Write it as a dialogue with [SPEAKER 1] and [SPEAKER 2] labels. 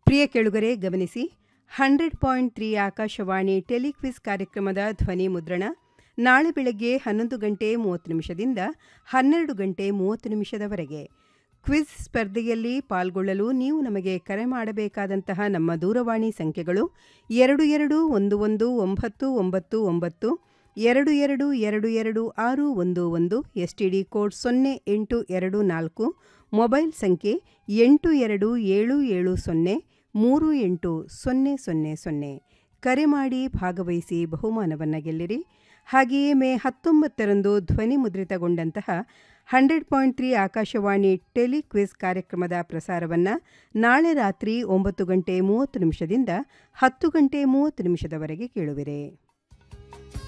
[SPEAKER 1] ಪ್ರಿಯ ಕೇಳುಗರೆ ಗಮನಿಸಿ hundred point three Akashvani telequiz ಕಾರ್ಯಕ್ರಮದ ಧ್ವನಿ ಮುದ್ರಣ ನಾಳೆ ಬೆಳಗ್ಗೆ ಹನ್ನೊಂದು ಗಂಟೆ ಮೂವತ್ತು ನಿಮಿಷದಿಂದ ಹನ್ನೆರಡು ಗಂಟೆ ಮೂವತ್ತು ನಿಮಿಷದವರೆಗೆ ಕ್ವಿಜ್ ಸ್ಪರ್ಧೆಯಲ್ಲಿ ಪಾಲ್ಗೊಳ್ಳಲು ನೀವು ನಮಗೆ ಕರೆ ಮಾಡಬೇಕಾದಂತಹ ನಮ್ಮ ದೂರವಾಣಿ ಸಂಖ್ಯೆಗಳು ಎರಡು ಎರಡು ಒಂದು ಒಂದು ಒಂಬತ್ತು ಒಂಬತ್ತು ಒಂಬತ್ತು ಎರಡು ಎರಡು ಎರಡು ಎರಡು ಆರು ಒಂದು ಒಂದು ಎಸ್ ಟಿ ಡಿ ಕೋಡ್ ಸೊನ್ನೆ ಎಂಟು ಎರಡು ನಾಲ್ಕು ಮೊಬೈಲ್ ಸಂಖ್ಯೆ ಎಂಟು ಎರಡು ಏಳು ಏಳು ಸೊನ್ನೆ ಮೂರು ಎಂಟು ಸೊನ್ನೆ ಸೊನ್ನೆ ಸೊನ್ನೆ ಕರೆ ಮಾಡಿ ಭಾಗವಹಿಸಿ ಬಹುಮಾನವನ್ನು ಗೆಲ್ಲಿರಿ ಹಾಗೆಯೇ ಮೇ ಹತ್ತೊಂಬತ್ತರಂದು ಧ್ವನಿ ಮುದ್ರಿತಗೊಂಡಂತಹ hundred point three Akashvani telequiz ಕಾರ್ಯಕ್ರಮದ ಪ್ರಸಾರವನ್ನು ನಾಳೆ ರಾತ್ರಿ ಒಂಬತ್ತು ಗಂಟೆ ಮೂವತ್ತು ನಿಮಿಷದಿಂದ ಹತ್ತು ಗಂಟೆ ಮೂವತ್ತು ನಿಮಿಷದವರೆಗೆ ಕೇಳುವಿರೆ